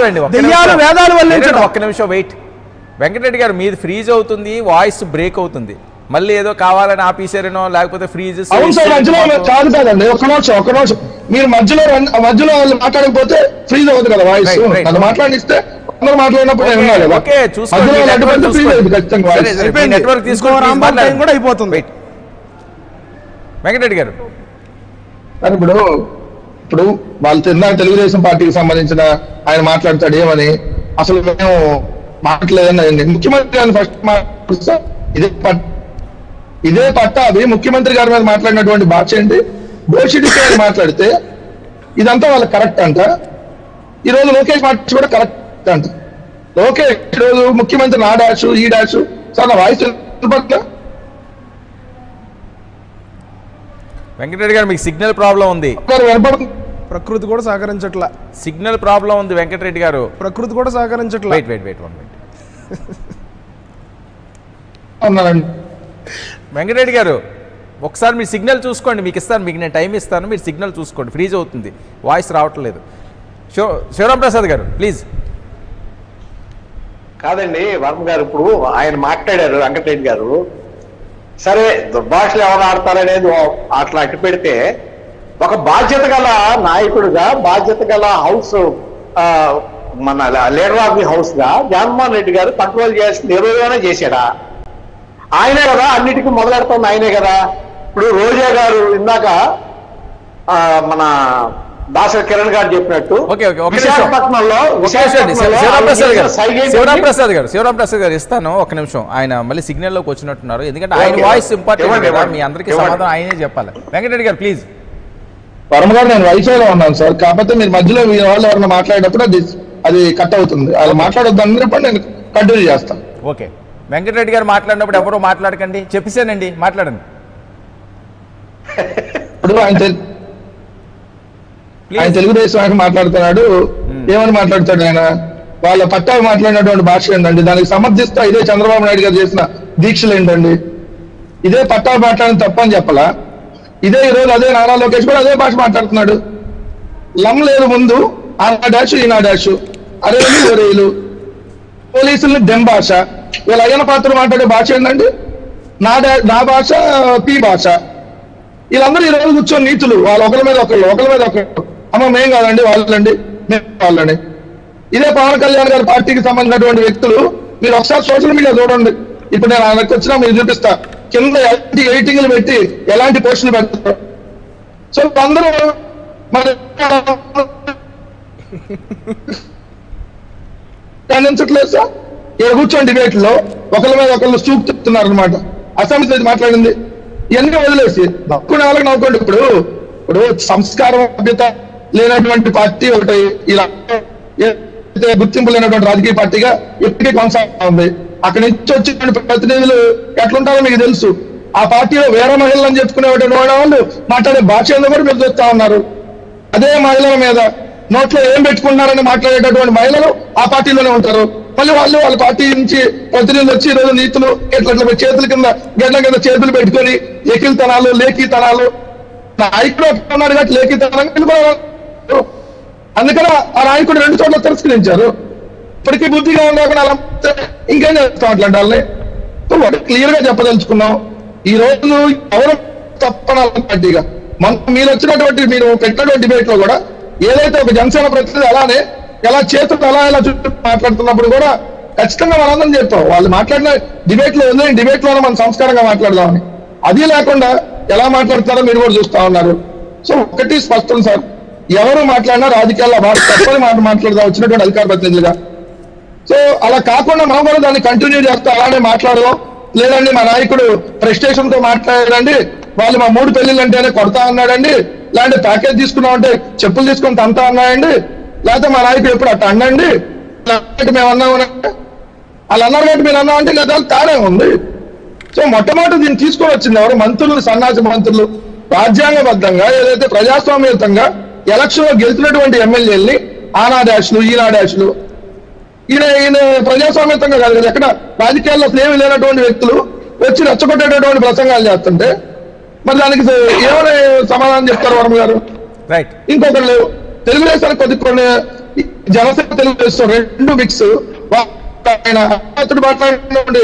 నిమిషం అండి, ఒక్క దెయ్యాలు నిమిషం. వేదాలు వల్లించడం ఒక్క నిమిషం వెయిట్ వెంకటరెడ్డి గారు మీది ఫ్రీజ్ అవుతుంది వాయిస్ బ్రేక్ అవుతుంది మళ్ళీ ఏదో కావాలని ఆపేసారనో లేకపోతే ఫ్రీజ్ అవును సార్ మధ్యలో కాదు కాదండి ఒక్క నిమిషం ఒక్క నిమిషం మీరు మధ్యలో రన్- మధ్యలో వాళ్ళు మాట్లాడకపోతే ఫ్రీజ్ అవుతుంది కదా వాయిస్ Right, right. అది మాట్లాడిస్తే అందరూ మాట్లాడినప్పుడు నేను వినాలి కదా ఓకే చూసుకోండి మధ్యలో మీ వాళ్ళు network అడ్డుపడితే ఫ్రీజ్ అవుతుంది చూసుకోండి. ఖచ్చితంగా సరే, వాయిస్ సరే, మీ అయిపోయింది. నెట్వర్క్ ఇంకో తీసుకొని please రాంబాబు టైం మాట్లాడండి. కూడా అయిపోతుంది. Wait. వెంకటరెడ్డి గారు కానీ ఇప్పుడు ఇప్పుడు వాళ్ళు తిన్న తెలుగుదేశం పార్టీకి సంబంధించిన ఆయన మాట్లాడతాడు ఏమని అసలు మేము మాట్లాడలేదని ముఖ్యమంత్రి గారిని ఫస్ట్ మాట్లాడుతా ఇదే పట్- ఇదే పట్టాభి ముఖ్యమంత్రి గారి మీద మాట్లాడినటువంటి భాష ఏంటి దోషిడి గారు మాట్లాడితే ఇదంతా వాళ్ళకి కరెక్ట్ అంట ఈ రోజు లోకేష్ మాట కూడా కరెక్ట్ అంట లోకేష్ ఈ రోజు ముఖ్యమంత్రి నా డాష్ ఈ డాష్ సార్ నా వాయిస్ వినపడుతుందా? వెంకటరెడ్డి గారు మీకు సిగ్నల్ ప్రాబ్లం ఉంది సార్ వినపడుతుంది ప్రకృతి కూడా సహకరించట్లా సిగ్నల్ ప్రాబ్లం ఉంది వెంకటరెడ్డి గారు ప్రకృతి కూడా సహకరించట్లా wait wait wait one minute అన్నానండి వెంకటరెడ్డి గారు ఒకసారి మీ సిగ్నల్ చూసుకోండి మీకు ఇస్తాను మీకు నేను టైం ఇస్తాను మీరు సిగ్నల్ చూసుకోండి ఫ్రీజ్ అవుతుంది వాయిస్ రావట్లేదు శివ శివరాం ప్రసాద్ గారు ప్లీజ్ కాదండి వర్మ గారు ఇప్పుడు ఆయన మాట్లాడారు వెంకటరెడ్డి గారు సరే దుర్భాషలు ఎవరు ఆడతారనేది ఓ- అట్లా అట్టు పెడితే ఒక బాధ్యత గల నాయకుడిగా బాధ్యత గల హౌస్ ఆ, మన లీడర్ ఆఫ్ ది హౌస్ గా జగన్మోహన్ రెడ్డి గారు కంట్రోల్ చేసి ఏమైనా చేశాడా ఆయనే కదా అన్నిటికీ మొదలెడుతుంది ఆయనే కదా ఇప్పుడు రోజా గారు ఇందాక ఆ, మన దాసరి కిరణ్ గారు చెప్పినట్టు ఓకే ఓకే ఒక నిమిషం విశాఖపట్నంలో ఒక నిమిషం అండి. శివ- శివరాం ప్రసాద్ గారు సైగేంటి? శివరాం ప్రసాద్ గారు శివరాం ప్రసాద్ గారు ఇస్తాను ఒక నిమిషం ఆయన మళ్ళీ సిగ్నల్ లోకి వచ్చినట్టున్నారు ఎందుకంటే ఆయన ఓకే. వాయిస్ ఇంపార్టెంట్ ఇవ్వండి, కదా ఇవ్వండి. మీ అందరికీ ఇవ్వండి. సమాధానం ఆయనే చెప్పాలి వెంకటరెడ్డి గారు ప్లీజ్ వర్మ గారు నేను వైఫైలో ఉన్నాను సార్ కాకపోతే మీరు మధ్యలో మీ వాళ్ళు ఎవరైనా మాట్లాడేటప్పుడు అది అది కట్ అవుతుంది వాళ్ళు మాట్లాడొద్దు అన్నప్పుడు నేను కంటిన్యూ చేస్తాను ఓకే వెంకటరెడ్డి గారు మాట్లాడినప్పుడు ఎవరో మాట్లాడకండి చెప్పేసానండి మాట్లాడండి ఇప్పుడు ఆయన తెలు- ఆయన ప్లీజ్ తెలుగుదేశం మాట్లాడుతున్నాడు ఏమని మాట్లాడతాడు ఆయన వాళ్ళ పట్టాలు మాట్లాడినటువంటి భాష ఏంటండి దానికి సమర్థిస్తా ఇదే చంద్రబాబు నాయుడు గారు చేసిన దీక్షలు ఏంటండి ఇదే పట్టాలు మాట్లాడిన తప్పని చెప్పలా ఇదే ఈ రోజు అదే నారా లోకేష్ కూడా అదే భాష మాట్లాడుతున్నాడు లమ్ లేదు ముందు ఆ డాష్ ఈ నా డాష్ అరేలు ఒరేలు పోలీసుల్ని దెం భాష వీళ్ళ అయ్యన పాత్ర మాట్లాడే భాష ఏంటండి నా డా నా భాష పి భాష వీళ్ళందరూ ఈ రోజు కూర్చొని నీతులు వాళ్ళు ఒకరి మీద ఒకళ్ళు ఒకరి మీద ఒకళ్ళు అమ్మ మేం కాదండి వాళ్ళండి మేము వాళ్ళండి ఇదే పవన్ కళ్యాణ్ గారి పార్టీకి సంబంధించినటువంటి వ్యక్తులు మీరు ఒకసారి సోషల్ మీడియా చూడండి ఇప్పుడు నేను ఆయనకు వచ్చినా మీరు చూపిస్తా కింద ఎలాంటి ఎయిటింగ్లు పెట్టి ఎలాంటి పోస్టులు పెడతారు సో అందరూ మరి ఖండించట్లేదు సార్ ఇక్కడ కూర్చొని డిబేట్ లో ఒకరి మీద ఒకళ్ళు చూపు చెప్తున్నారు అనమాట అసెంబ్లీ మీద మాట్లాడింది ఇవన్నీ వదిలేసి నవ్వుకునే వాళ్ళకి నవ్వుకోండి ఇప్పుడు ఇప్పుడు సంస్కారం సభ్యత లేనటువంటి పార్టీ ఒకటి ఇలా ఏదైతే గుర్తింపు లేనటువంటి రాజకీయ పార్టీగా ఎప్పటికీ కొనసాగుతా ఉంది అక్కడి నుంచి వచ్చినటువంటి ప్రతినిధులు ఎట్లుంటారో మీకు తెలుసు ఆ పార్టీలో వేరే మహిళలను చెప్పుకునేటువంటి వాళ్ళు మాట్లాడే భాష ఏందో కూడా మీరు చూస్తా ఉన్నారు అదే మహిళల మీద నోట్లో ఏం పెట్టుకున్నారని మాట్లాడేటటువంటి మహిళలు ఆ పార్టీలోనే ఉంటారు మళ్ళీ వాళ్ళు వాళ్ళ పార్టీ నుంచి ప్రతినిధులు వచ్చి ఈ రోజు నీతులు ఇట్లా ఇట్లా చేతుల కింద గడ్ల కింద చేతులు పెట్టుకొని ఎకిల్తనాలు లేఖీతనాలు నాయకుడు ఒకటి ఉన్నాడు కాబట్టి లేఖీతనంగా వెళ్ళిపోయారు అందుకని ఆ నాయకుడు రెండు చోట్ల తిరస్కరించారు ఇప్పటికీ బుద్ధిగా ఉండకుండా అలా ఇంకేం చేస్తాం అట్లాంటి వాళ్ళని సో ఒకటి క్లియర్ గా చెప్పదలుచుకున్నాం ఈ రోజు ఎవరు తప్పనాలి పార్టీగా మన మీరు వచ్చినటువంటి మీరు పెట్టినటువంటి డిబేట్ లో కూడా ఏదైతే ఒక జనసేన ప్రతినిధి అలానే ఎలా చేతులు అలా ఎలా చుట్టూ మాట్లాడుతున్నప్పుడు కూడా ఖచ్చితంగా మనందరం చెప్తాం వాళ్ళు మాట్లాడిన డిబేట్ లో ఉంది డిబేట్ లోనే మనం సంస్కారంగా మాట్లాడదామని అది లేకుండా ఎలా మాట్లాడుతున్నారో మీరు కూడా చూస్తా ఉన్నారు సో ఒకటి స్పష్టం సార్ ఎవరు మాట్లాడినా రాజకీయాల్లో వారు తప్పని మాట మాట్లాడదాం వచ్చినటువంటి అధికార ప్రతినిధులుగా సో అలా కాకుండా మనం కూడా దాన్ని కంటిన్యూ చేస్తూ అలానే మాట్లాడదాం లేదండి మా నాయకుడు ప్రెస్టేషన్ తో మాట్లాడాడండి వాళ్ళు మా మూడు పెళ్లిళ్ళు అంటేనే కొడతా అన్నాడండి లేదంటే ప్యాకేజ్ తీసుకున్నాం అంటే చెప్పులు తీసుకొని తంతా అన్నాయండి లేకపోతే మా నాయకుడు ఎప్పుడు అట్ట అన్నండి లేకపోతే మేము అన్నామనంటే వాళ్ళు అన్నారు కాబట్టి మీరు అన్నామంటే లేదా తేడా ఉంది సో మొట్టమొదటి దీన్ని తీసుకొని వచ్చింది ఎవరు మంత్రులు సన్నాసి మంత్రులు రాజ్యాంగబద్ధంగా ఏదైతే ప్రజాస్వామ్యయుతంగా ఎలక్షన్ లో గెలిచినటువంటి ఎమ్మెల్యేలని ఆనా డాష్లు ఈనా డాష్లు ఈయన ఈయన ప్రజాస్వామ్యతంగా కాదు కదా ఎక్కడ రాజకీయాల్లో అసలు ఏమీ లేనటువంటి వ్యక్తులు వచ్చి రెచ్చగొట్టేటటువంటి ప్రసంగాలు చేస్తుంటే మరి దానికి ఏమని సమాధానం చెప్తారు వర్మ గారు రైట్ ఇంకొకళ్ళు తెలుగుదేశానికి కొద్ది కొన్ని ఈ జనసేన తెలుగుదేశం రెండు మిక్స్ ఆయన అతడు మాట్లాడినండి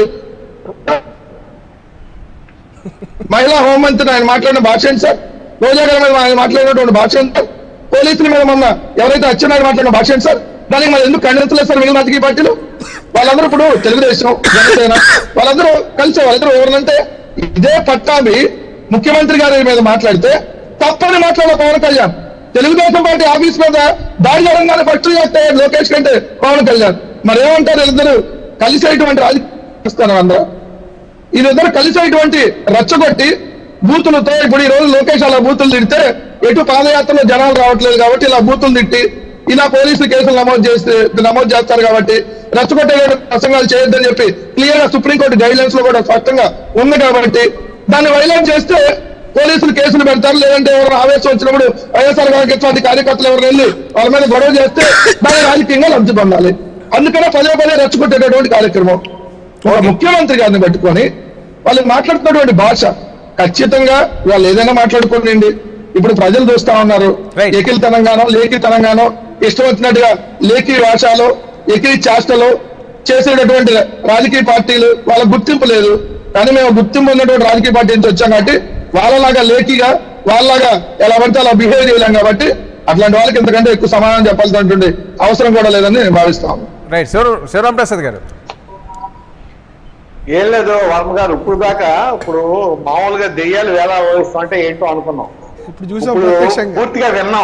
మహిళా హోంమంత్రి ఆయన మాట్లాడిన భాష ఏంటి సార్ రోజా గారి మీద ఆయన మాట్లాడినటువంటి భాష ఏంటి సార్ పోలీసుల మీద మొన్న ఎవరైతే అచ్చెన్నాయుడు మాట్లాడిన భాష ఏంటి సార్ దానికి మరి ఎందుకు ఖండించలేదు సార్ మిగిలిన రాజకీయ పార్టీలు వాళ్ళందరూ ఇప్పుడు తెలుగుదేశం జనసేన వాళ్ళందరూ కలిసి వాళ్ళందరూ ఎవరంటే ఇదే పట్టాభి ముఖ్యమంత్రి గారి మీద మాట్లాడితే తప్పని మాట్లాడే పవన్ కళ్యాణ్ తెలుగుదేశం పార్టీ ఆఫీస్ మీద దాడి జరగానే ఫస్ట్ చేస్తే లోకేష్ కంటే పవన్ కళ్యాణ్ మరి ఏమంటారు వీళ్ళిద్దరు కలిసేటువంటి రాజకీయ అందరూ వీళ్ళిద్దరు కలిసేటువంటి రచ్చగొట్టి బూతులతో ఇప్పుడు ఈ రోజు లోకేష్ అలా బూతులు తిడితే ఎటు పాదయాత్రలో జనాలు రావట్లేదు కాబట్టి ఇలా బూతులు తిట్టి ఇలా పోలీసులు కేసులు నమోదు చేస్తే నమోదు చేస్తారు కాబట్టి రచ్చగొట్టే ప్రసంగాలు చేయొద్దని చెప్పి క్లియర్ గా సుప్రీంకోర్టు గైడ్ లైన్స్ లో కూడా స్పష్టంగా ఉంది కాబట్టి దాన్ని వైలేట్ చేస్తే పోలీసులు కేసులు పెడతారు లేదంటే ఎవరైనా ఆవేశం వచ్చినప్పుడు వైఎస్ఆర్ కాంగ్రెస్ పార్టీ కార్యకర్తలు ఎవరు వెళ్ళి వాళ్ళ మీద గొడవ చేస్తే దాన్ని రాజకీయంగా లబ్ధి పొందాలి అందుకనే పదే పదే రెచ్చగొట్టేటటువంటి కార్యక్రమం ఒక ముఖ్యమంత్రి గారిని పెట్టుకొని వాళ్ళు మాట్లాడుతున్నటువంటి భాష ఖచ్చితంగా వాళ్ళు ఏదైనా మాట్లాడుకోండి ఇప్పుడు ప్రజలు చూస్తా ఉన్నారు Right. ఏకిల్ తెలంగాణ లేకి తెలంగాణ ఇష్టం వచ్చినట్టుగా లేకి భాషలో ఎకిలి చేష్టలో చేసేటటువంటి రాజకీయ పార్టీలు వాళ్ళ గుర్తింపు లేదు కానీ మేము గుర్తింపు ఉన్నటువంటి రాజకీయ పార్టీ నుంచి వచ్చాం కాబట్టి వాళ్ళలాగా లేకిగా వాళ్ళలాగా ఎలా పడితే అలా బిహేవ్ చేయలేం కాబట్టి అట్లాంటి వాళ్ళకి ఇంతకంటే ఎక్కువ సమాధానం చెప్పాల్సినటువంటి అవసరం కూడా లేదని నేను భావిస్తాను రైట్ శివ శివరాం ప్రసాద్ గారు ఏం లేదు వర్మ గారు ఇప్పుడు దాకా ఇప్పుడు మామూలుగా దెయ్యాలు వేలా వహిస్తా అంటే ఏంటో అనుకున్నాం ఇప్పుడు చూసాం ఇప్పుడు ప్రత్యక్షంగా పూర్తిగా విన్నాం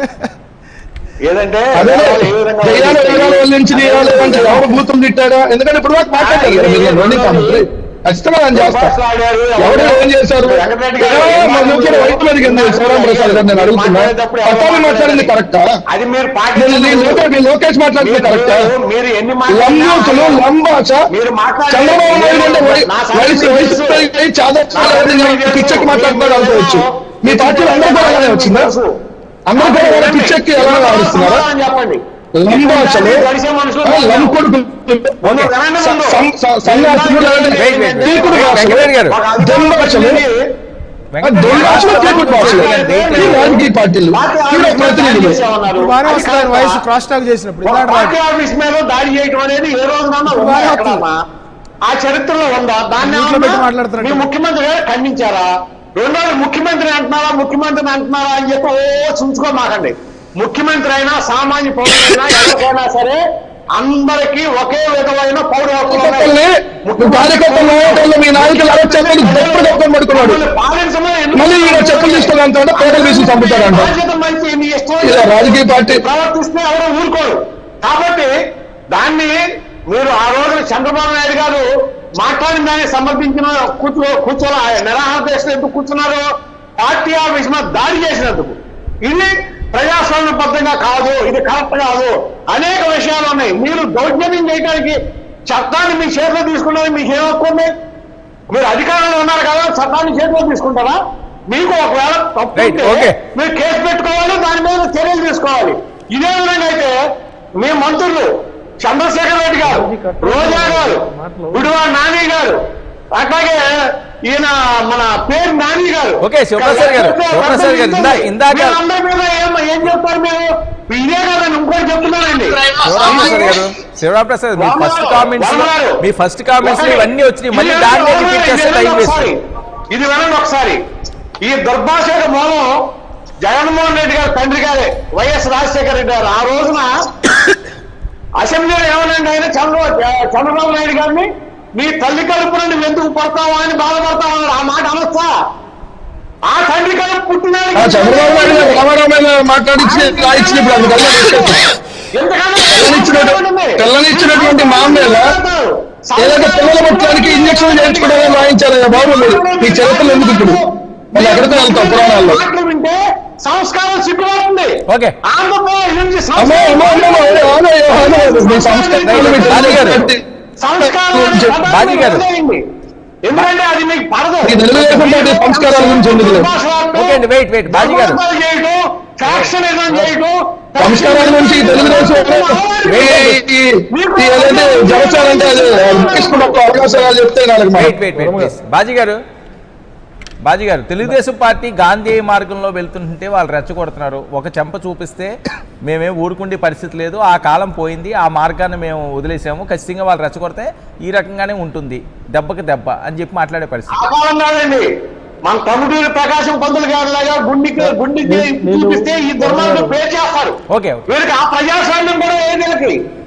ఏదంటే అదే వేలాలు ఏ విధంగా దెయ్యాలు వహిస్తాయి? వేలాలు వల్లించి దెయ్యాలు అంటే ఎవరు బూతులు తిట్టాడా ఎందుకంటే ఇప్పుడు దాకా మాట్లాడారు కదా మీరు లోని కామెంటరీ. ఖచ్చితంగా నేను చేస్తా దుర్భాషలు ఆడారు, ఎవరు ఏం చేశారు వెంకటరెడ్డి గారు ఏ, ఏం మా నూకెర వైట్ మీదకి ఎందుకు శివరాం ప్రసాద్ గారు నేను అడుగుతున్నా మాట్లాడేటప్పుడు ఎవరు పట్టాభి మాట్లాడింది కరెక్టా అది మీరు నేను పాటించలేదు. నీ లోకేష్ మీ లోకేష్ మాట్లాడింది మీరు- కరెక్టా మీరు ఎన్ని లంబూతులు మాట్లాడినా లంబాచ మీరు మాట్లాడే- చంద్రబాబు నాయుడు అంటే వై- నా వయసు సాక్షి వయసు తెలుసు. పెరిగి చాదస్తాడు పిచ్చెక్కి మాట్లాడుతున్నాడు అనుకోవచ్చు మీ పార్టీలో అందరూ కూడా అలానే వచ్చిందా అందరూ కూడా వాళ్ళ పిచ్చెక్కి ఎలా ఆడిస్తున్నారా సమాధానం చెప్పండి లంబాచలు గడిచే మనుషులు ఆ, లంకొడుకు ఓకే. స- సం- స- సన్యాసులు లేదంటే Wait, wait, wait. తీకుడు భాషలు వెంకటరెడ్డి గారు. దొంగభాషలు ఆ, దొంగభాషలు తీకుడు భాషలు ఈ రాజకీయ పార్టీలు ఈ ప్రతినిధులు ఇప్పుడు బాగానే వస్తుంది వయసు క్రాస్ టాక్ చేసినప్పుడు ఒక ఇలాంటి పార్టీ ఆఫీస్ మీద దాడి చేయటం అనేది ఏ రోజునన్నా ఉందా బాగా ఎక్కడన్నా? ఆ చరిత్రలో ఉందా దాన్ని ఇంట్లో ఏమన్నా పెట్టి మాట్లాడుతున్నట్టు. మీ ముఖ్యమంత్రి గారు ఖండించారా రెండోది ముఖ్యమంత్రి అంటున్నారా ముఖ్యమంత్రిని అంటున్నారా అని చెప్పి ఓ చుంచుకో మాకండి ముఖ్యమంత్రి అయినా సామాన్య పౌరులైనా ఎవరికైనా సరే అందరికీ ఒకే విధమైన పౌర హక్కులు ఉన్నాయి. కార్యకర్తల్ని కార్యకర్తలు నాయకులు మీ నాయకులు అలా చెప్పలు దప్పుడు దప్పుకొని పడుకున్నాడు మమ్మల్ని పాలించమని ఎందుకు మళ్ళీ ఈయన చెప్పులు తీసుకుని అంటాడు పేదలు తీసుకుని చంపుతాడంట బాధ్యత మంచి మీ ఇష్టం ఇలా రాజకీయ పార్టీ ప్రవర్తిస్తే ఎవరు ఊరుకోరు కాబట్టి దాన్ని మీరు ఆ రోజున చంద్రబాబు నాయుడు గారు మాట్లాడిన దాన్ని సమర్థించిన కూర్చో కూర్చోలే నిరాహార దీక్షలు ఎందుకు కూర్చున్నారు పార్టీ ఆఫీస్ మీద దాడి చేసినందుకు ఇది ప్రజాస్వామ్యబద్ధంగా కాదు ఇది కరెక్ట్ కాదు అనేక విషయాలు ఉన్నాయి మీరు దౌర్జన్యం చేయడానికి చట్టాన్ని మీ చేతిలో తీసుకున్నది మీకు ఏం హక్కు ఉంది మీరు అధికారంలో ఉన్నారు కదా చట్టాన్ని చేతిలో తీసుకుంటారా మీకు ఒకవేళ తప్పు Right, ఉంటే okay. మీరు కేసు పెట్టుకోవాలి దాని మీద చర్యలు తీసుకోవాలి ఇదే విధంగా అయితే మీ మంత్రులు చంద్రశేఖర్ రెడ్డి గారు రోజా గారు విడువా నాని గారు అట్లాగే ఈయన మన పేరు నాని గారు Okay, శివప్రసాద్ గారు, శివప్రసాద్ గారు, ఇందా- ఇందాక- అందరి మీద ఏం ఏం చెప్తారు మీరు ఇదే కాదని ఇంకోటి చెప్తున్నానండి శివరాం ప్రసాద్ గారు శివరాం ప్రసాద్ మీ ఫస్ట్ కామెంట్స్ మీ ఫస్ట్ కామెంట్స్ ఇవన్నీ వచ్చినాయి మళ్ళీ దాన్ని రిపీట్ చేస్తే టైం వేస్ట్ ఇది వినండి ఒకసారి ఈ దుర్భాషకు మూలం జగన్మోహన్ రెడ్డి గారు తండ్రి గారే వైఎస్ రాజశేఖర రెడ్డి గారు ఆ రోజున అసెంబ్లీలో ఏమనండి ఆయన చంద్రబాబు చంద్రబాబు నాయుడు గారిని నీ తల్లి కడుపు నుండి ఎందుకు పడతావా అని బాధపడతావా అన్నాడు ఆ మాట అనొచ్చా ఆ తండ్రి కడుపు పుట్టినాడు ఆ చంద్రబాబు నాయుడు గారు రామారావు మీద మాట్లాడించి రాయించిన ఇప్పుడు అందుకల్లా తెల్లనిచ్చినటువంటి తెల్లనిచ్చినటువంటి మా మీద ఏదైతే పిల్లల పుట్టడానికి ఇంజక్షన్ చేయించుకోవడానికి రాయించారు కదా బాబు మీరు మీ చరిత్రలు ఎందుకు ఇప్పుడు మళ్ళీ ఎక్కడితో వెళ్తాం పురాణాల్లో మాటలు వింటే సంస్కారం సిగ్గుపడుతుంది ఓకే. ఆంధ్రప్రదేశ్ నుంచి అమ్మో అమ్మో అమ్మో అమ్మో, అమ్మో, అమ్మో, అమ్మో, మీ సంస్కృతిలో మీ బాజీ గారు. తెలియదు. సంస్కారాన్ని పదాన్ని బాజీ గారు. వదిలేయండి. ఎందుకంటే అది మీకు పడదు ఈ తెలుగుదేశం పార్టీ సంస్కారాల గురించి ఎందుకు లేదు? ఓకే అండి, wait, wait, బాజీ గారు. దుర్భాషలాడటం చేయటం, ఫ్యాక్షనిజం చేయటం, సంస్కారాల నుంచి ఈ తెలుగుదేశం ఈ- ఈ- ఈ ఏదైతే జనసేన అంటే అది తీసుకున్న ఒక అవకాశాలు చెప్తే నాకు wait wait wait please Baji garu Baji గారు తెలుగుదేశం పార్టీ గాంధీ మార్గంలో వెళ్తుంటే వాళ్ళు రెచ్చగొడుతున్నారు ఒక చెంప చూపిస్తే మేమేం ఊరుకుండే పరిస్థితి లేదు ఆ కాలం పోయింది ఆ మార్గాన్ని మేము వదిలేసాము ఖచ్చితంగా వాళ్ళు రెచ్చగొడితే ఈ రకంగానే ఉంటుంది దెబ్బకి దెబ్బ అని చెప్పి మాట్లాడే పరిస్థితి కావాలన్నాడండి మన తమ్ముడూరి ప్రకాశం పంతులు గారు లాగా గుండికి గుండికి నేను- చూపిస్తే ఈ దుర్మార్గం పేరు చేస్తారు ఓకే ఓకే వీరికి ఆ ప్రజాస్వామ్యం కూడా ఏది వీళ్ళకి